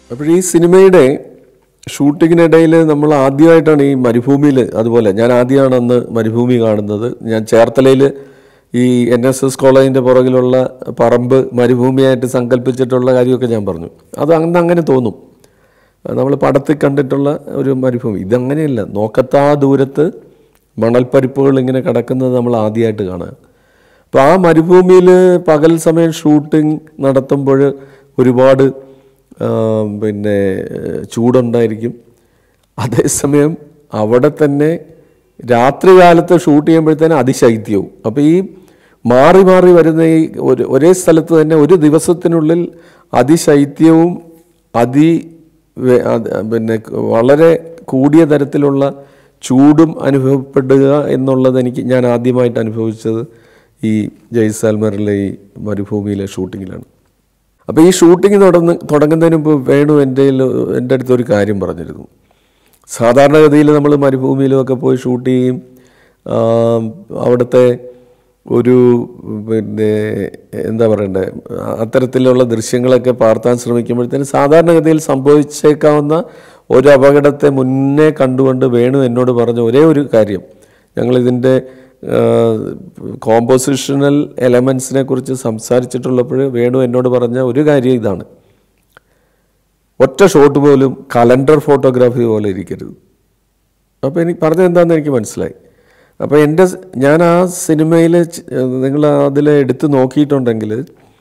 അപ്പോൾ ഈ സിനിമയുടെ ഷൂട്ടിങ്ങിനിടയിൽ നമ്മൾ ആദ്യമായിട്ടാണ് ഈ മരുഭൂമിയിൽ അതുപോലെ ഞാൻ ആദ്യമാണ് അന്ന് മരുഭൂമി കാണുന്നത് ഞാൻ ചേർത്തലയിൽ ഈ എൻ എസ് എസ് കോളേജിൻ്റെ പുറകിലുള്ള പറമ്പ് മരുഭൂമിയായിട്ട് സങ്കല്പിച്ചിട്ടുള്ള കാര്യമൊക്കെ ഞാൻ പറഞ്ഞു അത് അന്ന് അങ്ങനെ തോന്നും നമ്മൾ പടത്തിൽ കണ്ടിട്ടുള്ള ഒരു മരുഭൂമി ഇതങ്ങനെയല്ല നോക്കത്താ ദൂരത്ത് മണൽപ്പരിപ്പുകൾ ഇങ്ങനെ കിടക്കുന്നത് നമ്മൾ ആദ്യമായിട്ട് കാണുക അപ്പോൾ ആ മരുഭൂമിയിൽ പകൽ സമയം ഷൂട്ടിംഗ് നടത്തുമ്പോൾ ഒരുപാട് ആ, പിന്നെ ചൂടുണ്ടായിരിക്കും അതേസമയം അവിടെ തന്നെ രാത്രി കാലത്ത് ഷൂട്ട് ചെയ്യുമ്പോഴത്തേന് അതിശൈത്യവും അപ്പോൾ ഈ മാറി മാറി വരുന്ന ഈ ഒരു ഒരേ സ്ഥലത്ത് തന്നെ ഒരു ദിവസത്തിനുള്ളിൽ അതിശൈത്യവും അതി വെ- അത് പിന്നെ വളരെ കൂടിയ തരത്തിലുള്ള ചൂടും അനുഭവപ്പെടുക എന്നുള്ളത് എനിക്ക് ഞാൻ ആദ്യമായിട്ട് അനുഭവിച്ചത് ഈ ജയ്സാൽമറിലെ ഈ മരുഭൂമിയിലെ ഷൂട്ടിങ്ങിലാണ് അപ്പോൾ ഈ ഷൂട്ടിംഗ് തുടങ്ങുന്ന തുടങ്ങുന്നതിന് മുമ്പ് വേണു എൻ്റെ കയ്യിൽ- എൻ്റെ അടുത്ത് ഒരു കാര്യം പറഞ്ഞിരുന്നു സാധാരണഗതിയിൽ നമ്മൾ മരുഭൂമിയിലുമൊക്കെ പോയി ഷൂട്ട് ചെയ്യും ആം, അവിടുത്തെ ഒരു പിന്നെ എന്താ പറയണ്ടേ അത്തരത്തിലുള്ള ദൃശ്യങ്ങളൊക്കെ പാർത്താൻ ശ്രമിക്കുമ്പോഴത്തേന് സാധാരണഗതിയിൽ സംഭവിച്ചേക്കാവുന്ന ഒരു അപകടത്തെ മുന്നേ കണ്ടുകൊണ്ട് വേണു എന്നോട് പറഞ്ഞ ഒരേ ഒരു കാര്യം ഞങ്ങളിതിൻ്റെ കോമ്പോസിഷണൽ എലമെൻസിനെ കുറിച്ച് സംസാരിച്ചിട്ടുള്ളപ്പോൾ വേണു എന്നോട് പറഞ്ഞ ഒരു കാര്യം ഇതാണ് ഒറ്റ ഷോട്ട് പോലും കലണ്ടർ ഫോട്ടോഗ്രാഫി പോലെ ഇരിക്കരുത് അപ്പോൾ എനിക്ക് പറഞ്ഞത് എന്താണെന്ന് എനിക്ക് മനസ്സിലായി അപ്പോൾ എൻ്റെ സ്- ഞാൻ ആ സിനിമയിൽ നിങ്ങൾ അതിൽ എടുത്ത് നോക്കിയിട്ടുണ്ടെങ്കിൽ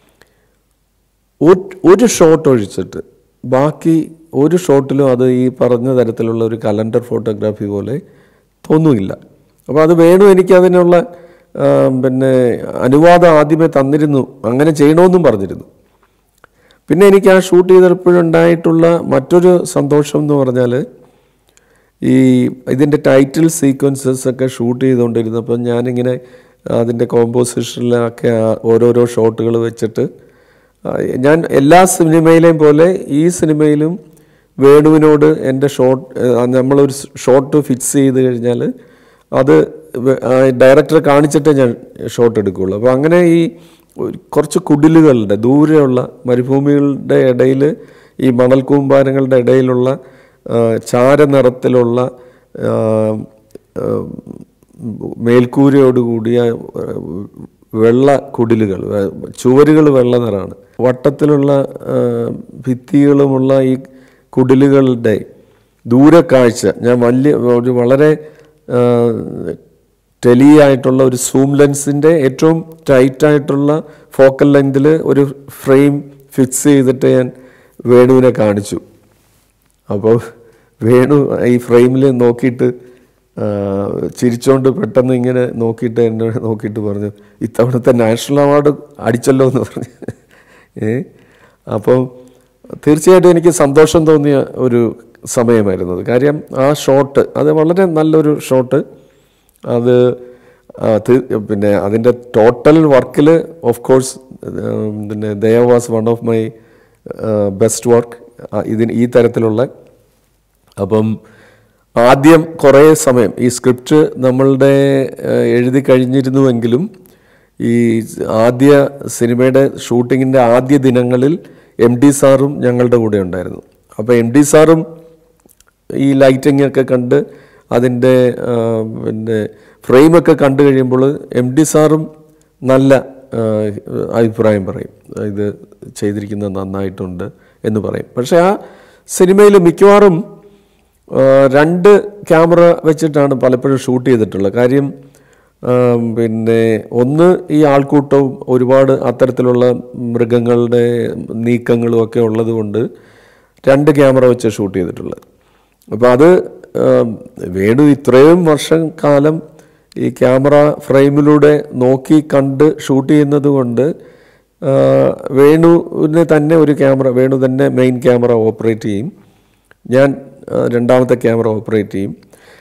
ഒരു- ഒരു ഷോട്ട് ഒഴിച്ചിട്ട് ബാക്കി ഒരു ഷോട്ടിലും അത് ഈ പറഞ്ഞ തരത്തിലുള്ള ഒരു കലണ്ടർ ഫോട്ടോഗ്രാഫി പോലെ തോന്നുമില്ല അപ്പോൾ അത് വേണു എനിക്ക് അതിനുള്ള ആ, പിന്നെ അനുവാദം ആദ്യമേ തന്നിരുന്നു അങ്ങനെ ചെയ്യണമെന്നും പറഞ്ഞിരുന്നു പിന്നെ എനിക്ക് ആ ഷൂട്ട് ചെയ്തപ്പോഴുണ്ടായിട്ടുള്ള മറ്റൊരു സന്തോഷം എന്ന് പറഞ്ഞാൽ ഈ ഇതിൻ്റെ ടൈറ്റിൽ സീക്വൻസസ് ഒക്കെ ഷൂട്ട് ചെയ്തുകൊണ്ടിരുന്നപ്പോൾ ഞാനിങ്ങനെ അതിൻ്റെ കോമ്പോസിഷനിലൊക്കെ ആ ഓരോരോ ഷോട്ടുകൾ വെച്ചിട്ട് ആ, ഞാൻ എല്ലാ സിനിമയിലെയും പോലെ ഈ സിനിമയിലും വേണുവിനോട് എൻ്റെ ഷോട്ട് നമ്മളൊരു ഷോട്ട് ഫിക്സ് ചെയ്ത് കഴിഞ്ഞാൽ അത് വെ- ആ ഡയറക്ടറെ കാണിച്ചിട്ടേ ഞാൻ ഷോട്ട് എടുക്കുകയുള്ളൂ അപ്പോൾ അങ്ങനെ ഈ ഒരു കുറച്ച് കുടിലുകളുടെ ദൂരെയുള്ള മരുഭൂമികളുടെ ഇടയിൽ ഈ മണൽ കൂമ്പാരങ്ങളുടെ ഇടയിലുള്ള ആ, ചാരനിറത്തിലുള്ള ആ, ആ, മേൽക്കൂരയോടുകൂടിയ ആ, വെള്ള കുടിലുകൾ ചുവരുകൾ വെള്ള നിറമാണ് വട്ടത്തിലുള്ള ആ, ഭിത്തികളുമുള്ള ഈ കുടിലുകളുടെ ദൂരക്കാഴ്ച ഞാൻ വലിയ ഒരു വളരെ ടെലി ആയിട്ടുള്ള ഒരു സൂം ലെൻസിൻ്റെ ഏറ്റവും ടൈറ്റായിട്ടുള്ള ഫോക്കൽ ലെങ്തിൽ ഒരു ഫ്രെയിം ഫിക്സ് ചെയ്തിട്ട് ഞാൻ വേണുവിനെ കാണിച്ചു അപ്പോൾ വേണു ഈ ഫ്രെയിമിൽ നോക്കിയിട്ട് ആ, ചിരിച്ചോണ്ട് പെട്ടെന്ന് ഇങ്ങനെ നോക്കിയിട്ട് എന്നെ നോക്കിയിട്ട് പറഞ്ഞു ഇത്തവണത്തെ നാഷണൽ അവാർഡ് അടിച്ചല്ലോ എന്ന് പറഞ്ഞു ഏ അപ്പം തീർച്ചയായിട്ടും എനിക്ക് സന്തോഷം തോന്നിയ ഒരു സമയമായിരുന്നു അത് കാര്യം ആ ഷോട്ട് അത് വളരെ നല്ലൊരു ഷോട്ട് അത് ആ, തി- പിന്നെ അതിൻ്റെ ടോട്ടൽ വർക്കിൽ ഓഫ് കോഴ്സ് പിന്നെ Daya was one of my best work ഇതിന് ഈ തരത്തിലുള്ള അപ്പം ആദ്യം കുറേ സമയം ഈ സ്ക്രിപ്റ്റ് നമ്മളുടെ ഏഹ്, എഴുതി കഴിഞ്ഞിരുന്നുവെങ്കിലും ഈ ആദ്യ സിനിമയുടെ ഷൂട്ടിങ്ങിൻ്റെ ആദ്യ ദിനങ്ങളിൽ എം ഡി സാറും ഞങ്ങളുടെ കൂടെ ഉണ്ടായിരുന്നു അപ്പോൾ എം ഡി സാറും ഈ ലൈറ്റിംഗ് ഒക്കെ കണ്ട് അതിൻ്റെ ആ, പിന്നെ ഫ്രെയിമൊക്കെ കണ്ടു കഴിയുമ്പോൾ എം ഡി സാറും നല്ല ആ, അഭിപ്രായം പറയും ഇത് ചെയ്തിരിക്കുന്നത് നന്നായിട്ടുണ്ട് എന്ന് പറയും പക്ഷേ ആ സിനിമയിൽ മിക്കവാറും ആ, രണ്ട് ക്യാമറ വെച്ചിട്ടാണ് പലപ്പോഴും ഷൂട്ട് ചെയ്തിട്ടുള്ളത് കാര്യം ആ, പിന്നെ ഒന്ന് ഈ ആൾക്കൂട്ടവും ഒരുപാട് അത്തരത്തിലുള്ള മൃഗങ്ങളുടെ നീക്കങ്ങളും ഒക്കെ ഉള്ളത് കൊണ്ട് രണ്ട് ക്യാമറ വെച്ച് ഷൂട്ട് ചെയ്തിട്ടുള്ളത് അപ്പോൾ അത് ആ, വേണു ഇത്രയും വർഷം കാലം ഈ ക്യാമറ ഫ്രെയിമിലൂടെ നോക്കി കണ്ട് ഷൂട്ട് ചെയ്യുന്നത് കൊണ്ട് ആ, വേണുവിന് തന്നെ ഒരു ക്യാമറ വേണു തന്നെ മെയിൻ ക്യാമറ ഓപ്പറേറ്റ് ചെയ്യും ഞാൻ ആ, രണ്ടാമത്തെ ക്യാമറ ഓപ്പറേറ്റ് ചെയ്യും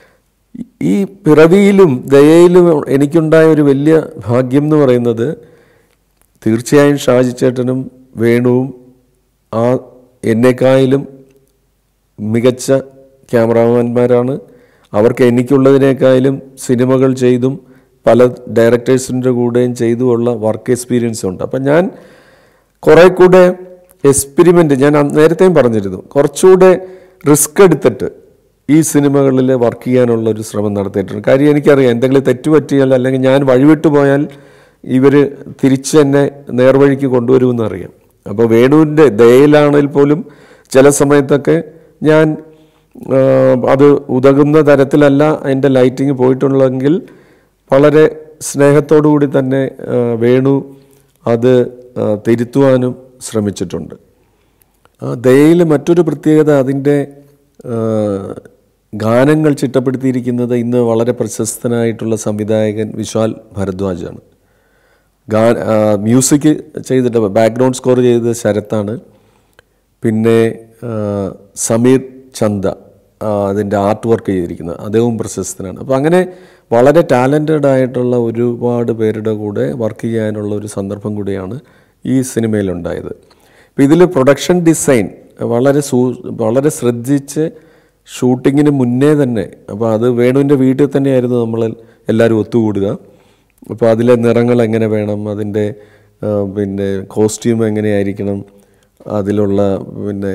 ഈ പിറവിയിലും ദയയിലും എനിക്കുണ്ടായ ഒരു വലിയ ഭാഗ്യം എന്ന് പറയുന്നത് തീർച്ചയായും ഷാജി ചേട്ടനും വേണുവും ആ എന്നെക്കായാലും മികച്ച ക്യാമറാമാന്മാരാണ് അവർക്ക് എനിക്കുള്ളതിനേക്കാളും സിനിമകൾ ചെയ്തും പല ഡയറക്ടേഴ്സിൻ്റെ കൂടെയും ചെയ്തുമുള്ള വർക്ക് എക്സ്പീരിയൻസ് ഉണ്ട് അപ്പം ഞാൻ കുറേ കൂടെ എക്സ്പെരിമെൻ്റ് ഞാൻ അന്ന് നേരത്തെയും പറഞ്ഞിരുന്നു കുറച്ചുകൂടെ റിസ്ക് എടുത്തിട്ട് ഈ സിനിമകളിൽ വർക്ക് ചെയ്യാനുള്ള ഒരു ശ്രമം നടത്തിയിട്ടുണ്ട് കാര്യം എനിക്കറിയാം എന്തെങ്കിലും തെറ്റ് പറ്റിയാൽ അല്ലെങ്കിൽ ഞാൻ വഴിവിട്ടു പോയാൽ ഇവർ തിരിച്ച് എന്നെ നേർവഴിക്ക് കൊണ്ടുവരുമെന്ന് അറിയാം അപ്പോൾ വേണുവിൻ്റെ ദയയിലാണെങ്കിൽ പോലും ചില സമയത്തൊക്കെ ഞാൻ ആ, അത് ഉതകുന്ന തരത്തിലല്ല എൻ്റെ ലൈറ്റിങ് പോയിട്ടുള്ളെങ്കിൽ വളരെ സ്നേഹത്തോടു കൂടി തന്നെ ആ, വേണു അത് ആ, തിരുത്തുവാനും ശ്രമിച്ചിട്ടുണ്ട് ദയയിൽ മറ്റൊരു പ്രത്യേകത അതിൻ്റെ ആ, ഗാനങ്ങൾ ചിട്ടപ്പെടുത്തിയിരിക്കുന്നത് ഇന്ന് വളരെ പ്രശസ്തനായിട്ടുള്ള സംവിധായകൻ വിശാൽ ഭരദ്വാജാണ് ഗാ ആ, മ്യൂസിക് ചെയ്തിട്ട് ബാക്ക്ഗ്രൗണ്ട് സ്കോർ ചെയ്തത് ശരത്താണ് പിന്നെ ആ, സമീർ ചന്ദ ആ, അതിൻ്റെ ആർട്ട് വർക്ക് ചെയ്തിരിക്കുന്നത് അദ്ദേഹവും പ്രശസ്തനാണ് അപ്പോൾ അങ്ങനെ വളരെ ടാലൻറ്റഡ് ആയിട്ടുള്ള ഒരുപാട് പേരുടെ കൂടെ വർക്ക് ചെയ്യാനുള്ള ഒരു സന്ദർഭം കൂടിയാണ് ഈ സിനിമയിലുണ്ടായത് അപ്പോൾ ഇതിൽ പ്രൊഡക്ഷൻ ഡിസൈൻ വളരെ സൂ വളരെ ശ്രദ്ധിച്ച് ഷൂട്ടിങ്ങിന് മുന്നേ തന്നെ അപ്പോൾ അത് വേണുവിൻ്റെ വീട്ടിൽ തന്നെയായിരുന്നു നമ്മൾ എല്ലാവരും ഒത്തുകൂടുക അപ്പോൾ അതിലെ നിറങ്ങൾ എങ്ങനെ വേണം അതിൻ്റെ ആ, പിന്നെ കോസ്റ്റ്യൂം എങ്ങനെയായിരിക്കണം അതിലുള്ള പിന്നെ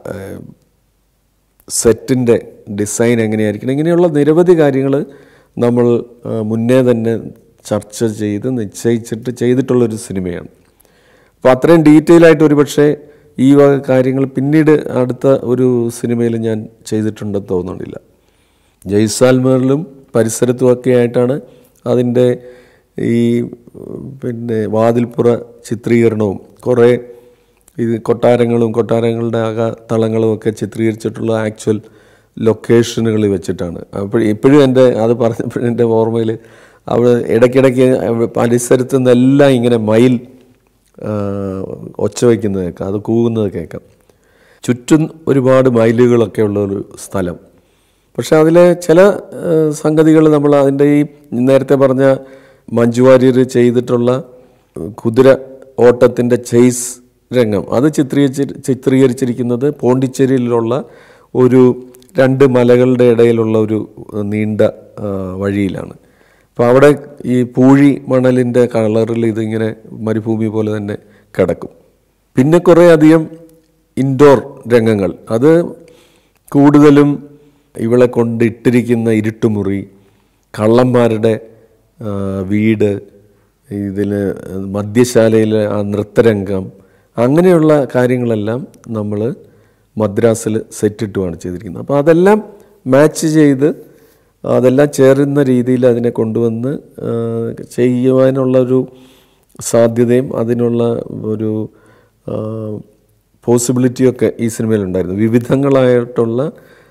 സെറ്റിൻ്റെ ഡിസൈൻ എങ്ങനെയായിരിക്കണം ഇങ്ങനെയുള്ള നിരവധി കാര്യങ്ങൾ നമ്മൾ ആ, മുന്നേ തന്നെ ചർച്ച ചെയ്ത് നിശ്ചയിച്ചിട്ട് ചെയ്തിട്ടുള്ളൊരു സിനിമയാണ് അപ്പോൾ അത്രയും ഡീറ്റെയിൽ ആയിട്ട് ഒരുപക്ഷെ ഈ വക കാര്യങ്ങൾ പിന്നീട് അടുത്ത ഒരു സിനിമയിൽ ഞാൻ ചെയ്തിട്ടുണ്ടെന്ന് തോന്നുന്നില്ല ജയ്സാൽമറിലും പരിസരത്തുമൊക്കെ ആയിട്ടാണ് അതിൻ്റെ ഈ ഉം, പിന്നെ വാതിൽപ്പുറ ചിത്രീകരണവും കുറേ ഇത് കൊട്ടാരങ്ങളും കൊട്ടാരങ്ങളുടെ അക തളങ്ങളും ഒക്കെ ചിത്രീകരിച്ചിട്ടുള്ള ആക്ച്വൽ ലൊക്കേഷനുകളിൽ വെച്ചിട്ടാണ് അപ്പോൾ ഇപ്പോഴും എൻ്റെ അത് പറഞ്ഞപ്പോഴും എൻ്റെ ഓർമ്മയിൽ അവിടെ ഇടയ്ക്കിടയ്ക്ക് പരിസരത്തു നിന്നെല്ലാം ഇങ്ങനെ മയിൽ ആ, ഒച്ച വയ്ക്കുന്നത് കേൾക്കാം അത് കൂവുന്നത് കേൾക്കാം ചുറ്റും ഒരുപാട് മയിലുകളൊക്കെ ഉള്ള ഒരു സ്ഥലം പക്ഷെ അതിലെ ചില സംഗതികൾ നമ്മൾ അതിൻ്റെ ഈ നേരത്തെ പറഞ്ഞ മഞ്ജു വാര്യർ ചെയ്തിട്ടുള്ള കുതിര ഓട്ടത്തിൻ്റെ ചെയ്സ് രംഗം അത് ചിത്രീകരിച്ച് ചിത്രീകരിച്ചിരിക്കുന്നത് പോണ്ടിച്ചേരിയിലുള്ള ഒരു രണ്ട് മലകളുടെ ഇടയിലുള്ള ഒരു നീണ്ട ആ, വഴിയിലാണ് അപ്പോൾ അവിടെ ഈ പൂഴി മണലിൻ്റെ കളറിൽ ഇതിങ്ങനെ മരുഭൂമി പോലെ തന്നെ കിടക്കും പിന്നെ കുറേ അധികം ഇൻഡോർ രംഗങ്ങൾ അത് കൂടുതലും ഇവളെ കൊണ്ട് ഇട്ടിരിക്കുന്ന ഇരുട്ടുമുറി കള്ളന്മാരുടെ ആ, വീട് ഇതിൽ മദ്യശാലയിലെ ആ നൃത്തരംഗം അങ്ങനെയുള്ള കാര്യങ്ങളെല്ലാം നമ്മൾ മദ്രാസിൽ സെറ്റിട്ടുമാണ് ചെയ്തിരിക്കുന്നത് അപ്പോൾ അതെല്ലാം മാച്ച് ചെയ്ത് അതെല്ലാം ചേരുന്ന രീതിയിൽ അതിനെ കൊണ്ടുവന്ന് ആ, ചെയ്യുവാനുള്ളൊരു സാധ്യതയും അതിനുള്ള ഒരു പോസിബിലിറ്റിയൊക്കെ ഈ സിനിമയിലുണ്ടായിരുന്നു വിവിധങ്ങളായിട്ടുള്ള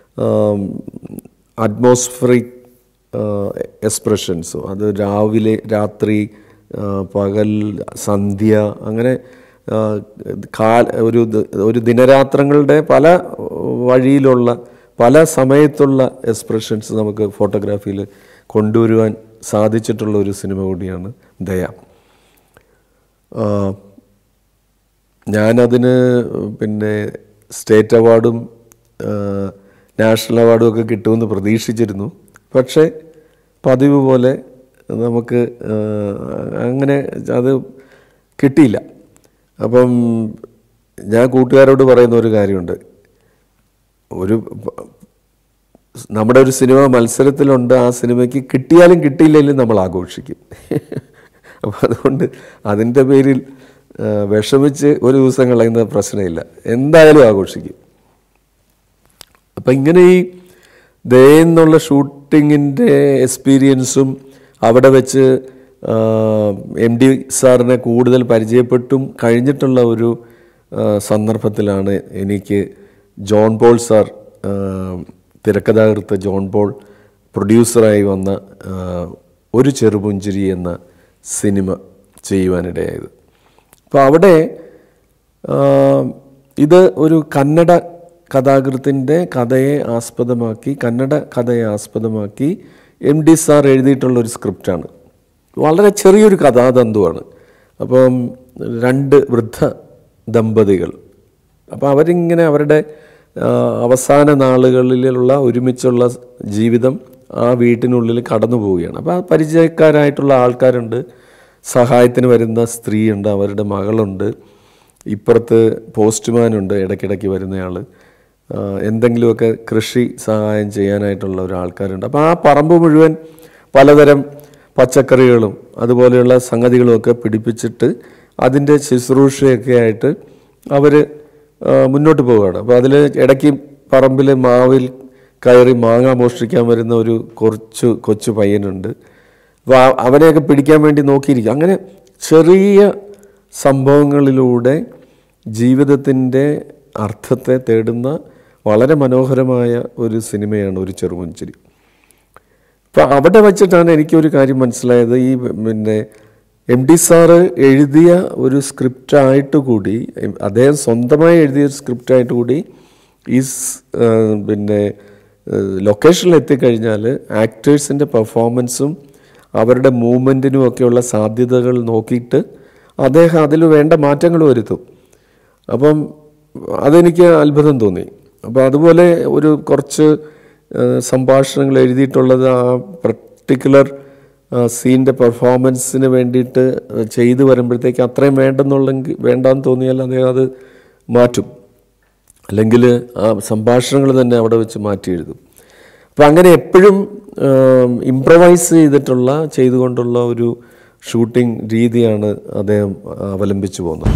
അറ്റ്മോസ്ഫറിക് എക്സ്പ്രഷൻസും അത് രാവിലെ രാത്രി ആ, പകൽ സന്ധ്യ അങ്ങനെ ആ, കാൽ ഒരു ദ- ഒരു ദിനരാത്രങ്ങളുടെ പല വഴിയിലുള്ള പല സമയത്തുള്ള എക്സ്പ്രഷൻസ് നമുക്ക് ഫോട്ടോഗ്രാഫിയിൽ കൊണ്ടുവരുവാൻ സാധിച്ചിട്ടുള്ള ഒരു സിനിമ കൂടിയാണ് ദയ ആ, ഞാനതിന് പിന്നെ സ്റ്റേറ്റ് അവാർഡും ആ, നാഷണൽ അവാർഡും ഒക്കെ കിട്ടുമെന്ന് പ്രതീക്ഷിച്ചിരുന്നു പക്ഷേ പതിവ് പോലെ നമുക്ക് ആ, അങ്ങനെ അത് കിട്ടിയില്ല അപ്പം ഞാൻ കൂട്ടുകാരോട് പറയുന്ന ഒരു കാര്യമുണ്ട് ഒരു പ- നമ്മുടെ ഒരു സിനിമ മത്സരത്തിലുണ്ട് ആ സിനിമയ്ക്ക് കിട്ടിയാലും കിട്ടിയില്ലെങ്കിലും നമ്മൾ ആഘോഷിക്കും അപ്പോൾ അതുകൊണ്ട് അതിൻ്റെ പേരിൽ ആ, വിഷമിച്ച് ഒരു ദിവസം കളയുന്ന പ്രശ്നമില്ല എന്തായാലും ആഘോഷിക്കും അപ്പം ഇങ്ങനെ ഈ ദേ എന്നുള്ള ഷൂട്ടിങ്ങിൻ്റെ എക്സ്പീരിയൻസും അവിടെ വെച്ച് എം ഡി സാറിനെ കൂടുതൽ പരിചയപ്പെട്ടും കഴിഞ്ഞിട്ടുള്ള ഒരു ആ, സന്ദർഭത്തിലാണ് എനിക്ക് ജോൺ പോൾ സാർ ആ, തിരക്കഥാകൃത്ത് ജോൺ പോൾ പ്രൊഡ്യൂസറായി വന്ന ആ, ഒരു ചെറുപുഞ്ചിരി എന്ന സിനിമ ചെയ്യുവാനിടയായത് അപ്പോൾ അവിടെ ആ, ഇത് ഒരു കന്നഡ കഥാകൃത്തിൻ്റെ കഥയെ ആസ്പദമാക്കി കന്നഡ കഥയെ ആസ്പദമാക്കി എം ഡി സാർ എഴുതിയിട്ടുള്ള ഒരു സ്ക്രിപ്റ്റാണ് വളരെ ചെറിയൊരു കഥാതന്തുവാണ് അപ്പം രണ്ട് വൃദ്ധ ദമ്പതികൾ അപ്പോൾ അവരിങ്ങനെ അവരുടെ ആ, അവസാന നാളുകളിലുള്ള ഒരുമിച്ചുള്ള ജീവിതം ആ വീട്ടിനുള്ളിൽ കടന്നു പോവുകയാണ് അപ്പോൾ ആ പരിചയക്കാരായിട്ടുള്ള ആൾക്കാരുണ്ട് സഹായത്തിന് വരുന്ന സ്ത്രീയുണ്ട് അവരുടെ മകളുണ്ട് ഇപ്പുറത്ത് പോസ്റ്റ്മാനുണ്ട് ഇടയ്ക്കിടയ്ക്ക് വരുന്നയാൾ എന്തെങ്കിലുമൊക്കെ കൃഷി സഹായം ചെയ്യാനായിട്ടുള്ള ഒരു ആൾക്കാരുണ്ട് അപ്പോൾ ആ പറമ്പ് മുഴുവൻ പലതരം പച്ചക്കറികളും അതുപോലെയുള്ള സംഗതികളുമൊക്കെ പിടിപ്പിച്ചിട്ട് അതിൻ്റെ ശുശ്രൂഷയൊക്കെ ആയിട്ട് അവർ മുന്നോട്ട് പോവുകയാണ് അപ്പോൾ അതിൽ ഇടയ്ക്ക് പറമ്പിൽ മാവിൽ കയറി മാങ്ങ മോഷ്ടിക്കാൻ വരുന്ന ഒരു കുറച്ച് കൊച്ചു പയ്യനുണ്ട് അപ്പോൾ ആ- അവനെയൊക്കെ പിടിക്കാൻ വേണ്ടി നോക്കിയിരിക്കും അങ്ങനെ ചെറിയ സംഭവങ്ങളിലൂടെ ജീവിതത്തിൻ്റെ അർത്ഥത്തെ തേടുന്ന വളരെ മനോഹരമായ ഒരു സിനിമയാണ് ഒരു ചെറുമുഞ്ചിരി അപ്പോൾ അവിടെ വച്ചിട്ടാണ് എനിക്കൊരു കാര്യം മനസ്സിലായത് ഈ പിന്നെ എം ഡി സാറ് എഴുതിയ ഒരു സ്ക്രിപ്റ്റായിട്ട് കൂടി എം- അദ്ദേഹം സ്വന്തമായി എഴുതിയ ഒരു സ്ക്രിപ്റ്റായിട്ട് കൂടി ഈ സ്- ആ, പിന്നെ ലൊക്കേഷനിൽ എത്തിക്കഴിഞ്ഞാൽ ആക്ടേഴ്സിൻ്റെ പെർഫോമൻസും അവരുടെ മൂവ്മെൻറ്റിനും ഒക്കെയുള്ള സാധ്യതകൾ നോക്കിയിട്ട് അദ്ദേഹം അതിൽ വേണ്ട മാറ്റങ്ങൾ വരുത്തും അപ്പം അതെനിക്ക് അത്ഭുതം തോന്നി അപ്പോൾ അതുപോലെ ഒരു കുറച്ച് ആ, സംഭാഷണങ്ങൾ എഴുതിയിട്ടുള്ളത് ആ പർട്ടിക്കുലർ സീൻ്റെ പെർഫോമൻസിന് വേണ്ടിയിട്ട് ചെയ്തു വരുമ്പോഴത്തേക്ക് അത്രയും വേണ്ടെന്നുള്ളെങ്കിൽ വേണ്ടാന്ന് തോന്നിയാൽ അദ്ദേഹം അത് മാറ്റും അല്ലെങ്കിൽ ആ സംഭാഷണങ്ങൾ തന്നെ അവിടെ വെച്ച് മാറ്റി എഴുതും അപ്പം അങ്ങനെ എപ്പോഴും ഇംപ്രവൈസ് ചെയ്തിട്ടുള്ള ചെയ്തുകൊണ്ടുള്ള ഒരു ഷൂട്ടിംഗ് രീതിയാണ് അദ്ദേഹം അവലംബിച്ചു പോകുന്നത്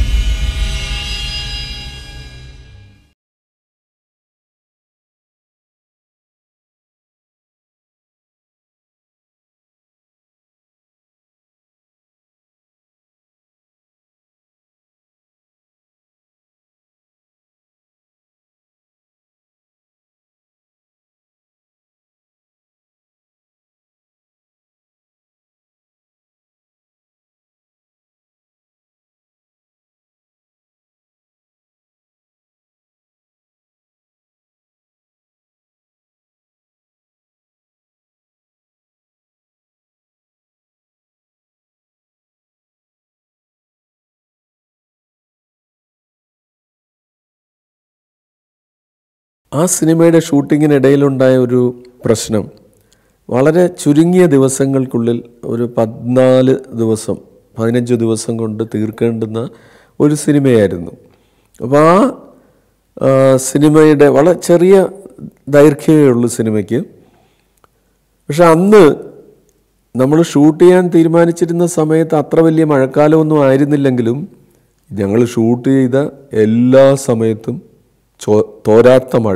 ആ സിനിമയുടെ ഷൂട്ടിങ്ങിനിടയിലുണ്ടായ ഒരു പ്രശ്നം വളരെ ചുരുങ്ങിയ ദിവസങ്ങൾക്കുള്ളിൽ ഒരു പതിനാല് ദിവസം പതിനഞ്ച് ദിവസം കൊണ്ട് തീർക്കേണ്ടുന്ന ഒരു സിനിമയായിരുന്നു അപ്പോൾ ആ ആ, സിനിമയുടെ വളരെ ചെറിയ ദൈർഘ്യമേ ഉള്ളൂ സിനിമയ്ക്ക് പക്ഷെ അന്ന് നമ്മൾ ഷൂട്ട് ചെയ്യാൻ തീരുമാനിച്ചിരുന്ന സമയത്ത് അത്ര വലിയ മഴക്കാലമൊന്നും ആയിരുന്നില്ലെങ്കിലും ഞങ്ങൾ ഷൂട്ട് ചെയ്ത എല്ലാ സമയത്തും ചോ തോരാത്ത മഴ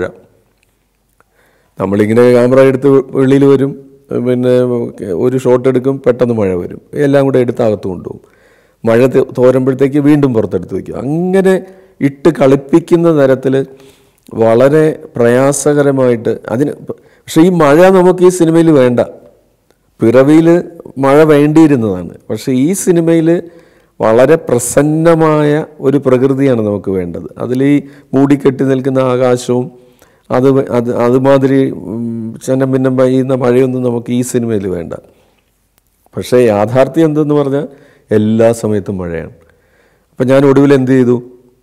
നമ്മളിങ്ങനെ ക്യാമറ എടുത്ത് വെളിയിൽ വരും പിന്നെ ഒരു ഷോട്ട് എടുക്കും പെട്ടെന്ന് മഴ വരും എല്ലാം കൂടെ എടുത്ത് അകത്ത് കൊണ്ടുപോകും മഴ ത- തോരുമ്പോഴത്തേക്ക് വീണ്ടും പുറത്തെടുത്ത് വയ്ക്കും അങ്ങനെ ഇട്ട് കളിപ്പിക്കുന്ന തരത്തിൽ വളരെ പ്രയാസകരമായിട്ട് അതിന് പക്ഷേ ഈ മഴ നമുക്ക് ഈ സിനിമയിൽ വേണ്ട പിറവിയിൽ മഴ വേണ്ടിയിരുന്നതാണ് പക്ഷേ ഈ സിനിമയിൽ വളരെ പ്രസന്നമായ ഒരു പ്രകൃതിയാണ് നമുക്ക് വേണ്ടത് അതിൽ ഈ മൂടിക്കെട്ടി നിൽക്കുന്ന ആകാശവും അത് വ- അത് അതുമാതിരി ഉം, ചന്നം ഭിന്നം പെയ്യുന്ന മഴയൊന്നും നമുക്ക് ഈ സിനിമയിൽ വേണ്ട പക്ഷേ യാഥാർത്ഥ്യം എന്തെന്ന് പറഞ്ഞാൽ എല്ലാ സമയത്തും മഴയാണ് അപ്പം ഞാൻ ഒടുവിൽ എന്ത് ചെയ്തു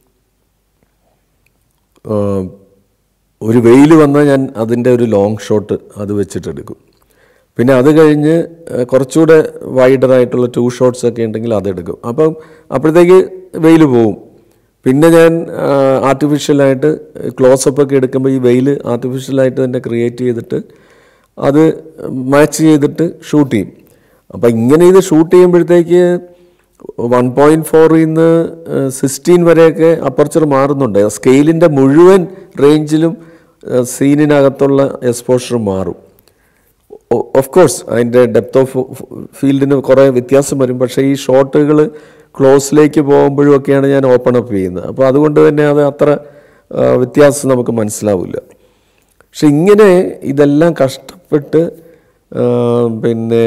ആ, ഒരു വെയിൽ വന്നാൽ ഞാൻ അതിൻ്റെ ഒരു ലോങ് ഷോട്ട് അത് വെച്ചിട്ടെടുക്കും പിന്നെ അത് കഴിഞ്ഞ് ആ, കുറച്ചുകൂടെ വൈഡറായിട്ടുള്ള ടു ഷോട്ട്സ് ഒക്കെ ഉണ്ടെങ്കിൽ അതെടുക്കും അപ്പം അപ്പോഴത്തേക്ക് വെയിൽ പോവും പിന്നെ ഞാൻ ആർട്ടിഫിഷ്യലായിട്ട് ക്ലോസപ്പ് ഒക്കെ എടുക്കുമ്പോൾ ഈ വെയിൽ ആർട്ടിഫിഷ്യലായിട്ട് തന്നെ ക്രിയേറ്റ് ചെയ്തിട്ട് അത് മാച്ച് ചെയ്തിട്ട് ഷൂട്ട് ചെയ്യും അപ്പം ഇങ്ങനെ ഇത് ഷൂട്ട് ചെയ്യുമ്പോഴത്തേക്ക് വൺ പോയിൻറ്റ് ഫോറിൽ നിന്ന് സിക്സ്റ്റീൻ വരെയൊക്കെ അപ്പർച്ചർ മാറുന്നുണ്ട് സ്കെയിലിൻ്റെ മുഴുവൻ റേഞ്ചിലും സീനിനകത്തുള്ള എക്സ്പോഷർ മാറും ഓഫ് കോഴ്സ് അതിൻ്റെ ഡെപ്ത് ഓഫ് ഫീൽഡിന് കുറേ വ്യത്യാസം വരും പക്ഷേ ഈ ഷോട്ടുകൾ ക്ലോസിലേക്ക് പോകുമ്പോഴും ഒക്കെയാണ് ഞാൻ ഓപ്പൺ അപ്പ് ചെയ്യുന്നത് അപ്പോൾ അതുകൊണ്ട് തന്നെ അത് അത്ര ആ, വ്യത്യാസം നമുക്ക് മനസ്സിലാവില്ല പക്ഷെ ഇങ്ങനെ ഇതെല്ലാം കഷ്ടപ്പെട്ട് ആ, പിന്നെ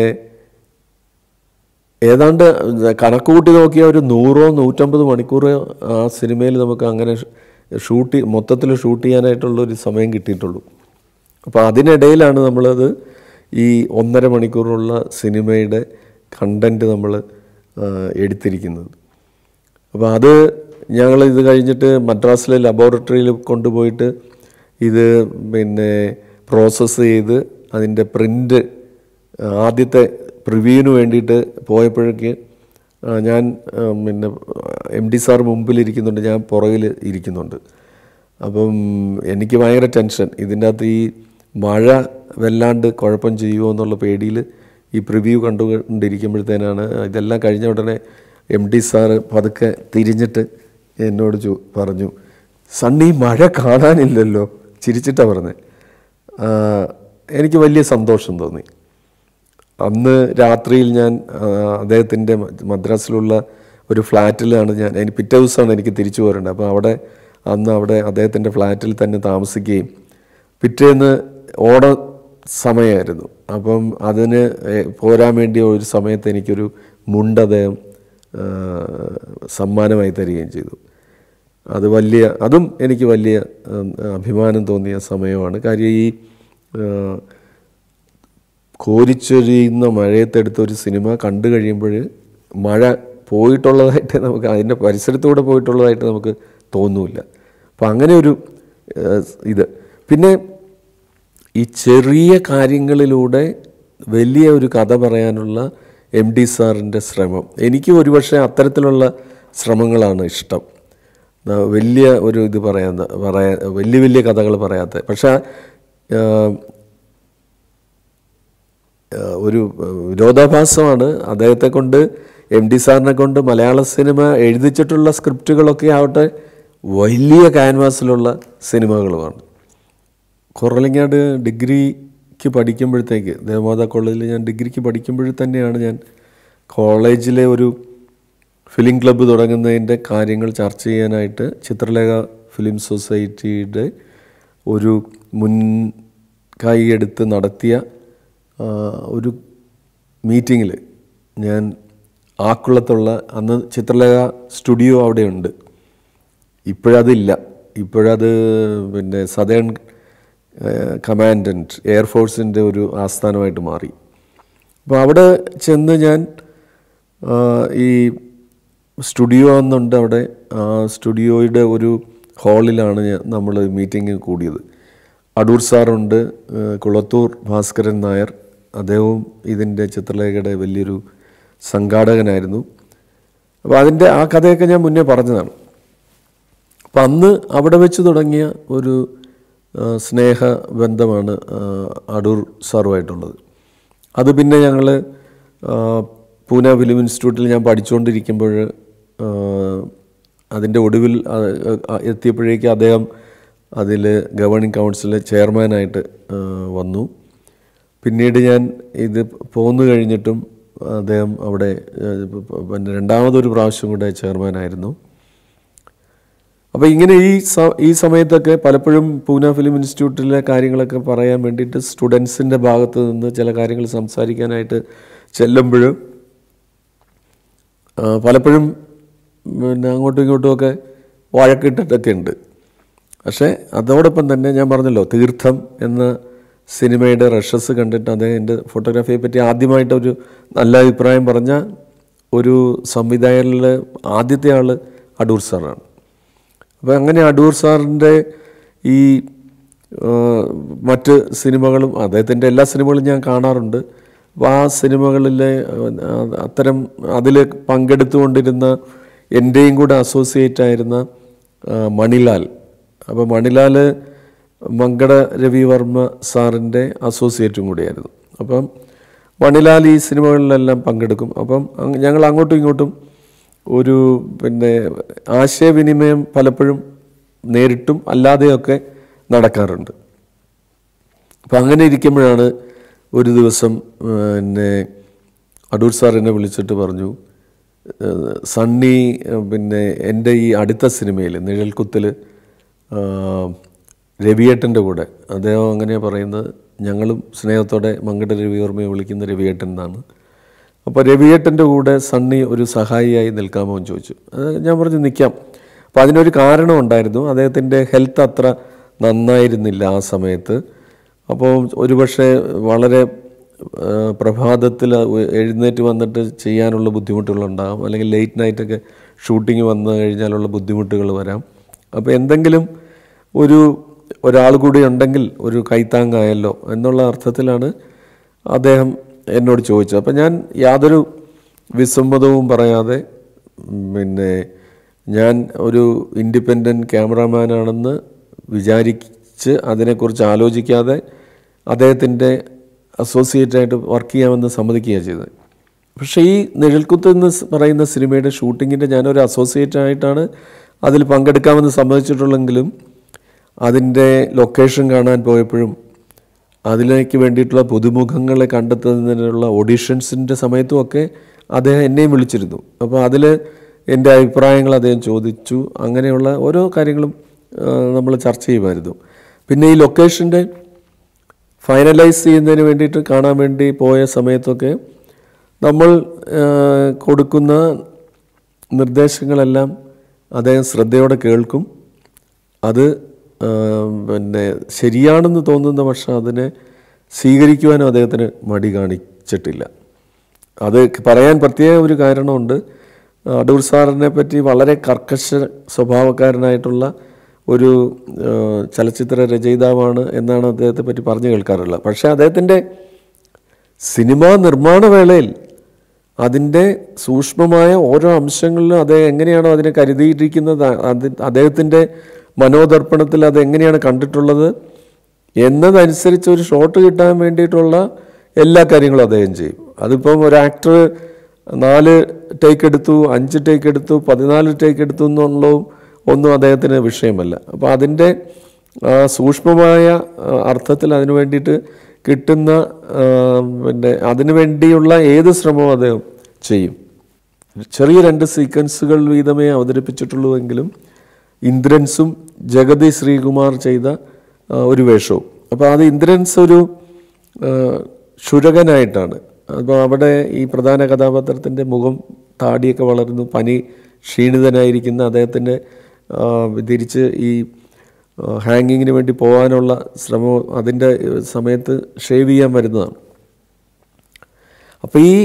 ഏതാണ്ട് കണക്ക് കൂട്ടി നോക്കിയാൽ ഒരു നൂറോ നൂറ്റമ്പത് മണിക്കൂർ ആ സിനിമയിൽ നമുക്ക് അങ്ങനെ ഷൂട്ട് മൊത്തത്തിൽ ഷൂട്ട് ചെയ്യാനായിട്ടുള്ള ഒരു സമയം കിട്ടിയിട്ടുള്ളൂ അപ്പോൾ അതിനിടയിലാണ് നമ്മളത് ഈ ഒന്നര മണിക്കൂറുള്ള സിനിമയുടെ കണ്ടൻറ്റ് നമ്മൾ എടുത്തിരിക്കുന്നത് അപ്പോൾ അത് ഞങ്ങൾ ഇത് കഴിഞ്ഞിട്ട് മദ്രാസിലെ ലബോറട്ടറിയിൽ കൊണ്ടുപോയിട്ട് ഇത് പിന്നെ പ്രോസസ്സ് ചെയ്ത് അതിൻ്റെ പ്രിൻ്റ് ആദ്യത്തെ പ്രിവ്യൂവിന് വേണ്ടിയിട്ട് പോയപ്പോഴേക്ക് ആ, ഞാൻ ആ, പിന്നെ എം ഡി സാർ മുമ്പിലിരിക്കുന്നുണ്ട് ഞാൻ പുറകിൽ ഇരിക്കുന്നുണ്ട് അപ്പം എനിക്ക് ഭയങ്കര ടെൻഷൻ ഇതിൻ്റെ അകത്ത് ഈ മഴ വല്ലാണ്ട് കുഴപ്പം ചെയ്യുമോ എന്നുള്ള പേടിയിൽ ഈ പ്രിവ്യൂ കണ്ടുകൊണ്ടിരിക്കുമ്പോഴത്തേനാണ് ഇതെല്ലാം കഴിഞ്ഞ ഉടനെ എം ഡി സാറ് പതുക്കെ തിരിഞ്ഞിട്ട് എന്നോട് ചോ പറഞ്ഞു സണ്ണി മഴ കാണാനില്ലല്ലോ ചിരിച്ചിട്ടാണ് പറഞ്ഞത് ആ, എനിക്ക് വലിയ സന്തോഷം തോന്നി അന്ന് രാത്രിയിൽ ഞാൻ ആ, അദ്ദേഹത്തിൻ്റെ മ- മദ്രാസിലുള്ള ഒരു ഫ്ലാറ്റിലാണ് ഞാൻ എനിക്ക് പിറ്റേ ദിവസമാണ് എനിക്ക് തിരിച്ചു പോരേണ്ടത് അപ്പോൾ അവിടെ അന്ന് അവിടെ അദ്ദേഹത്തിൻ്റെ ഫ്ലാറ്റിൽ തന്നെ താമസിക്കുകയും പിറ്റേന്ന് ഓണ സമയമായിരുന്നു അപ്പം അതിന് ഏ, പോരാൻ വേണ്ടി ഒരു സമയത്ത് എനിക്കൊരു മുണ്ട് അദ്ദേഹം ആ, സമ്മാനമായി തരികയും ചെയ്തു അത് വലിയ അതും എനിക്ക് വലിയ ഉം, അഭിമാനം തോന്നിയ സമയമാണ് കാര്യം ഈ ആ, കോരിച്ചൊരിയുന്ന മഴയത്തെടുത്ത ഒരു സിനിമ കണ്ടു കഴിയുമ്പോൾ മഴ പോയിട്ടുള്ളതായിട്ട് നമുക്ക് അതിൻ്റെ പരിസരത്തൂടെ പോയിട്ടുള്ളതായിട്ട് നമുക്ക് തോന്നൂല അപ്പം അങ്ങനെ ഒരു ഏഹ്, ഇത് പിന്നെ ഈ ചെറിയ കാര്യങ്ങളിലൂടെ വലിയ ഒരു കഥ പറയാനുള്ള എം ഡി സാറിൻ്റെ ശ്രമം എനിക്ക് ഒരുപക്ഷെ അത്തരത്തിലുള്ള ശ്രമങ്ങളാണ് ഇഷ്ടം ആ, വലിയ ഒരു ഇത് പറയാൻ പറയാ വലിയ വലിയ കഥകൾ പറയാത്ത പക്ഷേ ആ, ഏഹ് ഒരു ഏഹ് വിരോധാഭാസമാണ് അദ്ദേഹത്തെ കൊണ്ട് എം ഡി സാറിനെ കൊണ്ട് മലയാള സിനിമ എഴുതിച്ചിട്ടുള്ള സ്ക്രിപ്റ്റുകളൊക്കെ ആവട്ടെ വലിയ ക്യാൻവാസിലുള്ള സിനിമകളുമാണ് കുറലങ്ങാട് ഡിഗ്രിക്ക് പഠിക്കുമ്പോഴത്തേക്ക് ദേവമാതാ കോളേജിൽ ഞാൻ ഡിഗ്രിക്ക് പഠിക്കുമ്പോൾ തന്നെയാണ് ഞാൻ കോളേജിലെ ഒരു ഫിലിം ക്ലബ്ബ് തുടങ്ങുന്നതിൻ്റെ കാര്യങ്ങൾ ചർച്ച ചെയ്യാനായിട്ട് ചിത്രലേഖ ഫിലിം സൊസൈറ്റിയുടെ ഒരു മുൻകൈ എടുത്ത് നടത്തിയ ആ, ഒരു മീറ്റിങ്ങിൽ ഞാൻ ആക്കുളത്തുള്ള അന്ന് ചിത്രലേഖ സ്റ്റുഡിയോ അവിടെയുണ്ട് ഇപ്പോഴതില്ല ഇപ്പോഴത് പിന്നെ സദേൺ കമാൻഡൻറ്റ് എയർഫോഴ്സിൻ്റെ ഒരു ആസ്ഥാനമായിട്ട് മാറി അപ്പോൾ അവിടെ ചെന്ന് ഞാൻ ആ, ഈ സ്റ്റുഡിയോ എന്നുണ്ട് അവിടെ ആ സ്റ്റുഡിയോയുടെ ഒരു ഹാളിലാണ് നമ്മൾ മീറ്റിംഗ് കൂടിയത് അടൂർ സാറുണ്ട് ആ, കുളത്തൂർ ഭാസ്കരൻ നായർ അദ്ദേഹവും ഇതിൻ്റെ ചിത്രലേഖയുടെ വലിയൊരു സംഘാടകനായിരുന്നു അപ്പോൾ അതിൻ്റെ ആ കഥയൊക്കെ ഞാൻ മുന്നേ പറഞ്ഞതാണ് അപ്പം അന്ന് അവിടെ വെച്ച് തുടങ്ങിയ ഒരു ആ, സ്നേഹ ബന്ധമാണ് ആ, അടൂർ സാറുമായിട്ടുള്ളത് അത് പിന്നെ ഞങ്ങൾ പൂന ഫിലിം ഇൻസ്റ്റിറ്റ്യൂട്ടിൽ ഞാൻ പഠിച്ചുകൊണ്ടിരിക്കുമ്പോൾ ആ, അതിൻ്റെ ഒടുവിൽ ആ, ആ, എത്തിയപ്പോഴേക്ക് അദ്ദേഹം അതിൽ ഗവേണിംഗ് കൗൺസിലെ ചെയർമാനായിട്ട് ആ, വന്നു പിന്നീട് ഞാൻ ഇത് പോന്നു കഴിഞ്ഞിട്ടും അദ്ദേഹം അവിടെ ആ, പിന്നെ രണ്ടാമതൊരു പ്രാവശ്യം കൂടെ ചെയർമാനായിരുന്നു അപ്പോൾ ഇങ്ങനെ ഈ സ- ഈ സമയത്തൊക്കെ പലപ്പോഴും പൂന ഫിലിം ഇൻസ്റ്റിറ്റ്യൂട്ടിലെ കാര്യങ്ങളൊക്കെ പറയാൻ വേണ്ടിയിട്ട് സ്റ്റുഡൻസിൻ്റെ ഭാഗത്ത് നിന്ന് ചില കാര്യങ്ങൾ സംസാരിക്കാനായിട്ട് ചെല്ലുമ്പോൾ ആ, പലപ്പോഴും പിന്നെ അങ്ങോട്ടും ഇങ്ങോട്ടുമൊക്കെ വഴക്കിട്ടിട്ടൊക്കെ ഉണ്ട് പക്ഷേ അതോടൊപ്പം തന്നെ ഞാൻ പറഞ്ഞല്ലോ തീർത്ഥം എന്ന സിനിമയുടെ റഷസ് കണ്ടിട്ട് അദ്ദേഹം എൻ്റെ ഫോട്ടോഗ്രാഫിയെ പറ്റി ആദ്യമായിട്ട് ഒരു നല്ല അഭിപ്രായം പറഞ്ഞ ഒരു സംവിധായകനിൽ ആദ്യത്തെ ആൾ അടൂർ സാറാണ് അപ്പോൾ അങ്ങനെ അടൂർ സാറിൻ്റെ ഈ ആ, മറ്റ് സിനിമകളും അദ്ദേഹത്തിൻ്റെ എല്ലാ സിനിമകളും ഞാൻ കാണാറുണ്ട് അപ്പോൾ ആ സിനിമകളിലെ ആ, അത്തരം അതിൽ പങ്കെടുത്തുകൊണ്ടിരുന്ന എൻ്റെയും കൂടെ അസോസിയേറ്റ് ആയിരുന്ന ആ, മണിലാൽ അപ്പോൾ മണിലാൽ മങ്കട രവിവർമ്മ സാറിൻ്റെ അസോസിയേറ്റും കൂടിയായിരുന്നു അപ്പം മണിലാൽ ഈ സിനിമകളിലെല്ലാം പങ്കെടുക്കും അപ്പം അങ് ഞങ്ങൾ അങ്ങോട്ടും ഇങ്ങോട്ടും ഒരു പിന്നെ ആശയവിനിമയം പലപ്പോഴും നേരിട്ടും അല്ലാതെയൊക്കെ നടക്കാറുണ്ട് അപ്പം അങ്ങനെ ഇരിക്കുമ്പോഴാണ് ഒരു ദിവസം പിന്നെ അടൂർ സാർ എന്നെ വിളിച്ചിട്ട് പറഞ്ഞു ഏഹ് സണ്ണി ഏഹ് പിന്നെ എൻ്റെ ഈ അടുത്ത സിനിമയിൽ നിഴൽക്കുത്തിൽ രവിയേട്ടൻ്റെ കൂടെ അദ്ദേഹം അങ്ങനെ പറയുന്നത് ഞങ്ങളും സ്നേഹത്തോടെ മങ്കട രവിവർമ്മയെ വിളിക്കുന്ന രവിയേട്ടൻ എന്നാണ് അപ്പോൾ രവിയേട്ടൻ്റെ കൂടെ സണ്ണി ഒരു സഹായിയായി നിൽക്കാമോ എന്ന് ചോദിച്ചു അത് ഞാൻ പറഞ്ഞു നിൽക്കാം അപ്പോൾ അതിനൊരു കാരണം ഉണ്ടായിരുന്നു അദ്ദേഹത്തിൻ്റെ ഹെൽത്ത് അത്ര നന്നായിരുന്നില്ല ആ സമയത്ത് അപ്പോൾ ഒരുപക്ഷെ വളരെ ആ, പ്രഭാതത്തിൽ എഴുന്നേറ്റ് വന്നിട്ട് ചെയ്യാനുള്ള ബുദ്ധിമുട്ടുകളുണ്ടാകും അല്ലെങ്കിൽ ലേറ്റ് നൈറ്റൊക്കെ ഷൂട്ടിങ് വന്നു കഴിഞ്ഞാലുള്ള ബുദ്ധിമുട്ടുകൾ വരാം അപ്പോൾ എന്തെങ്കിലും ഒരു ഒരാൾ കൂടി ഉണ്ടെങ്കിൽ ഒരു കൈത്താങ്ങായല്ലോ എന്നുള്ള അർത്ഥത്തിലാണ് അദ്ദേഹം എന്നോട് ചോദിച്ചത് അപ്പം ഞാൻ യാതൊരു വിസമ്മതവും പറയാതെ ഉം, പിന്നെ ഞാൻ ഒരു ഇൻഡിപെൻഡൻറ്റ് ക്യാമറാമാനാണെന്ന് വിചാരിച്ച് അതിനെക്കുറിച്ച് ആലോചിക്കാതെ അദ്ദേഹത്തിൻ്റെ അസോസിയേറ്റായിട്ട് വർക്ക് ചെയ്യാമെന്ന് സമ്മതിക്കുകയാണ് ചെയ്തത് പക്ഷേ ഈ നിഴൽക്കുത്ത് എന്ന് സ് പറയുന്ന സിനിമയുടെ ഷൂട്ടിങ്ങിൻ്റെ ഞാനൊരു അസോസിയേറ്റ് ആയിട്ടാണ് അതിൽ പങ്കെടുക്കാമെന്ന് സമ്മതിച്ചിട്ടുള്ളെങ്കിലും അതിൻ്റെ ലൊക്കേഷൻ കാണാൻ പോയപ്പോഴും അതിലേക്ക് വേണ്ടിയിട്ടുള്ള പുതുമുഖങ്ങളെ കണ്ടെത്തുന്നതിനുള്ള ഓഡീഷൻസിൻ്റെ സമയത്തുമൊക്കെ അദ്ദേഹം എന്നെയും വിളിച്ചിരുന്നു അപ്പോൾ അതിൽ എൻ്റെ അഭിപ്രായങ്ങൾ അദ്ദേഹം ചോദിച്ചു അങ്ങനെയുള്ള ഓരോ കാര്യങ്ങളും നമ്മൾ ചർച്ച ചെയ്യുമായിരുന്നു പിന്നെ ഈ ലൊക്കേഷൻ്റെ ഫൈനലൈസ് ചെയ്യുന്നതിന് വേണ്ടിയിട്ട് കാണാൻ വേണ്ടി പോയ സമയത്തൊക്കെ നമ്മൾ ആ, കൊടുക്കുന്ന നിർദ്ദേശങ്ങളെല്ലാം അദ്ദേഹം ശ്രദ്ധയോടെ കേൾക്കും അത് ആ, പിന്നെ ശരിയാണെന്ന് തോന്നുന്ന പക്ഷം അതിനെ സ്വീകരിക്കുവാനും അദ്ദേഹത്തിന് മടി കാണിച്ചിട്ടില്ല അത് പറയാൻ പ്രത്യേക ഒരു കാരണമുണ്ട് അടൂർ സാറിനെ പറ്റി വളരെ കർക്കശ സ്വഭാവക്കാരനായിട്ടുള്ള ഒരു ആ, ചലച്ചിത്ര രചയിതാവാണ് എന്നാണ് അദ്ദേഹത്തെ പറ്റി പറഞ്ഞു കേൾക്കാറുള്ളത് പക്ഷേ അദ്ദേഹത്തിൻ്റെ സിനിമാ നിർമ്മാണ വേളയിൽ അതിൻ്റെ സൂക്ഷ്മമായ ഓരോ അംശങ്ങളിലും അദ്ദേഹം എങ്ങനെയാണോ അതിനെ കരുതിയിരിക്കുന്നത് അത് അദ്ദേഹത്തിൻ്റെ മനോദർപ്പണത്തിൽ അത് എങ്ങനെയാണ് കണ്ടിട്ടുള്ളത് എന്നതനുസരിച്ച് ഒരു ഷോട്ട് കിട്ടാൻ വേണ്ടിയിട്ടുള്ള എല്ലാ കാര്യങ്ങളും അദ്ദേഹം ചെയ്യും അതിപ്പം ഒരു ആക്ടർ നാല് ടേക്ക് എടുത്തു അഞ്ച് ടേക്ക് എടുത്തു പതിനാല് ടേക്ക് എടുത്തു എന്നുള്ളതും ഒന്നും അദ്ദേഹത്തിന് വിഷയമല്ല അപ്പോൾ അതിൻ്റെ ആ, സൂക്ഷ്മമായ ആ, അർത്ഥത്തിൽ അതിനു വേണ്ടിയിട്ട് കിട്ടുന്ന ആ, പിന്നെ അതിനു വേണ്ടിയുള്ള ഏത് ശ്രമവും അദ്ദേഹം ചെയ്യും ചെറിയ രണ്ട് സീക്വൻസുകൾ വീതമേ അവതരിപ്പിച്ചിട്ടുള്ളൂവെങ്കിലും ഇന്ദ്രൻസും ജഗതി ശ്രീകുമാർ ചെയ്ത ആ, ഒരു വേഷവും അപ്പോൾ അത് ഇന്ദ്രൻസ് ഒരു ആ, ക്ഷുരകനായിട്ടാണ് അപ്പോൾ അവിടെ ഈ പ്രധാന കഥാപാത്രത്തിൻ്റെ മുഖം താടിയൊക്കെ വളർന്നു പനി ക്ഷീണിതനായിരിക്കുന്ന അദ്ദേഹത്തിൻ്റെ ആ, തിരിച്ച് ഈ ഹാങ്ങിങ്ങിന് വേണ്ടി പോകാനുള്ള ശ്രമം അതിൻ്റെ സമയത്ത് ഷേവ് ചെയ്യാൻ വരുന്നതാണ് അപ്പോൾ ഈ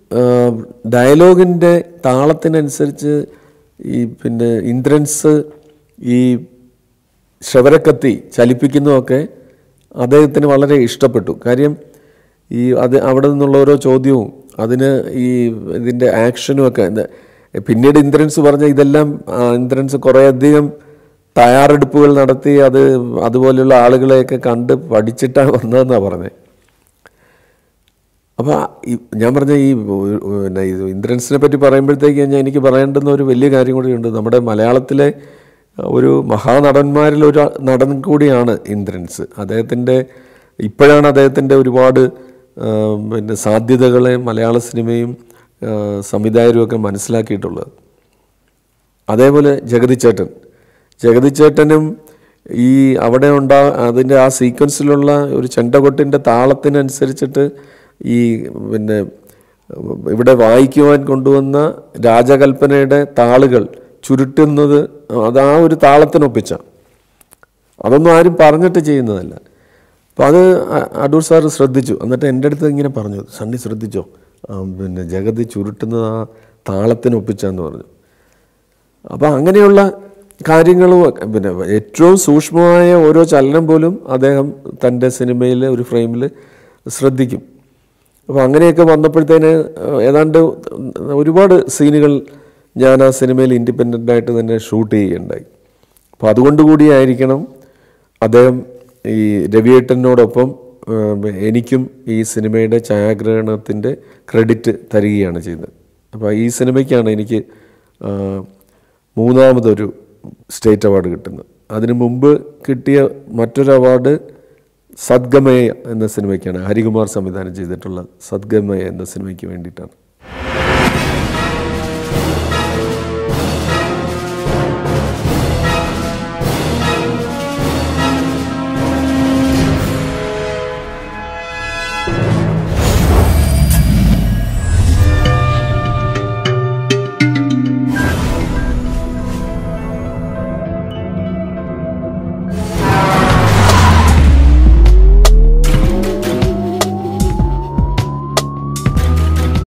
ഡയലോഗിൻ്റെ താളത്തിനനുസരിച്ച് ഈ പിന്നെ ഇന്ദ്രൻസ് ഈ ശവരക്കത്തി ചലിപ്പിക്കുന്നതൊക്കെ അദ്ദേഹത്തിന് വളരെ ഇഷ്ടപ്പെട്ടു കാര്യം ഈ അത് അവിടെ നിന്നുള്ള ഓരോ ചോദ്യവും അതിന് ഈ ഇതിൻ്റെ ആക്ഷനും ഒക്കെ ഇത് പിന്നീട് ഇന്ദ്രൻസ് പറഞ്ഞ ഇതെല്ലാം ആ, ഇന്ദ്രൻസ് കുറേയധികം തയ്യാറെടുപ്പുകൾ നടത്തി അത് അതുപോലെയുള്ള ആളുകളെയൊക്കെ കണ്ട് പഠിച്ചിട്ടാണ് വന്നതെന്നാണ് പറഞ്ഞത് അപ്പോൾ ഈ ഞാൻ പറഞ്ഞ ഈ ഉ- പിന്നെ ഇത് ഇന്ദ്രൻസിനെ പറ്റി പറയുമ്പോഴത്തേക്ക് ഞാൻ എനിക്ക് പറയേണ്ടുന്ന ഒരു വലിയ കാര്യം കൂടിയുണ്ട് നമ്മുടെ മലയാളത്തിലെ ഒരു മഹാനടന്മാരിൽ ഒരു നടൻ കൂടിയാണ് ഇന്ദ്രൻസ് അദ്ദേഹത്തിൻ്റെ ഇപ്പോഴാണ് അദ്ദേഹത്തിൻ്റെ ഒരുപാട് ആ, പിന്നെ സാധ്യതകളെ മലയാള സിനിമയും ആ, സംവിധായകരും ഒക്കെ മനസ്സിലാക്കിയിട്ടുള്ളത് അതേപോലെ ജഗതിച്ചേട്ടൻ ജഗതിച്ചേട്ടനും ഈ അവിടെ ഉണ്ടാ അതിൻ്റെ ആ സീക്വൻസിലുള്ള ഒരു ചെണ്ടകൊട്ടിൻ്റെ താളത്തിനനുസരിച്ചിട്ട് ഈ പിന്നെ ഇവിടെ വായിക്കുവാൻ കൊണ്ടുവന്ന രാജകൽപ്പനയുടെ താളുകൾ ചുരുട്ടുന്നത് അത് ആ ഒരു താളത്തിനൊപ്പിച്ച അതൊന്നും ആരും പറഞ്ഞിട്ട് ചെയ്യുന്നതല്ല അപ്പോൾ അത് അ- അടൂർ സാറ് ശ്രദ്ധിച്ചു എന്നിട്ട് എൻ്റെ അടുത്ത് ഇങ്ങനെ പറഞ്ഞു സണ്ണി ശ്രദ്ധിച്ചോ ആ, പിന്നെ ജഗതി ചുരുട്ടുന്നത് ആ താളത്തിനൊപ്പിച്ചാന്ന് പറഞ്ഞു അപ്പോൾ അങ്ങനെയുള്ള കാര്യങ്ങളും ഒക്കെ പിന്നെ ഏറ്റവും സൂക്ഷ്മമായ ഓരോ ചലനം പോലും അദ്ദേഹം തൻ്റെ സിനിമയിൽ ഒരു ഫ്രെയിമിൽ ശ്രദ്ധിക്കും അപ്പോൾ അങ്ങനെയൊക്കെ വന്നപ്പോഴത്തേന് ഏതാണ്ട് ഒരുപാട് സീനുകൾ ഞാൻ ആ സിനിമയിൽ ഇൻഡിപെൻഡൻ്റ് ആയിട്ട് തന്നെ ഷൂട്ട് ചെയ്യുകയുണ്ടായി അപ്പോൾ അതുകൊണ്ട് കൂടിയായിരിക്കണം അദ്ദേഹം ഈ രവിയേട്ടനോടൊപ്പം ഏഹ്, എനിക്കും ഈ സിനിമയുടെ ഛായാഗ്രഹണത്തിൻ്റെ ക്രെഡിറ്റ് തരികയാണ് ചെയ്യുന്നത് അപ്പോൾ ഈ സിനിമയ്ക്കാണ് എനിക്ക് ആ, മൂന്നാമതൊരു സ്റ്റേറ്റ് അവാർഡ് കിട്ടുന്നത് അതിനു മുമ്പ് കിട്ടിയ മറ്റൊരു അവാർഡ് സദ്ഗമയ എന്ന സിനിമയ്ക്കാണ് ഹരികുമാർ സംവിധാനം ചെയ്തിട്ടുള്ള സദ്ഗമയ എന്ന സിനിമയ്ക്ക് വേണ്ടിയിട്ടാണ്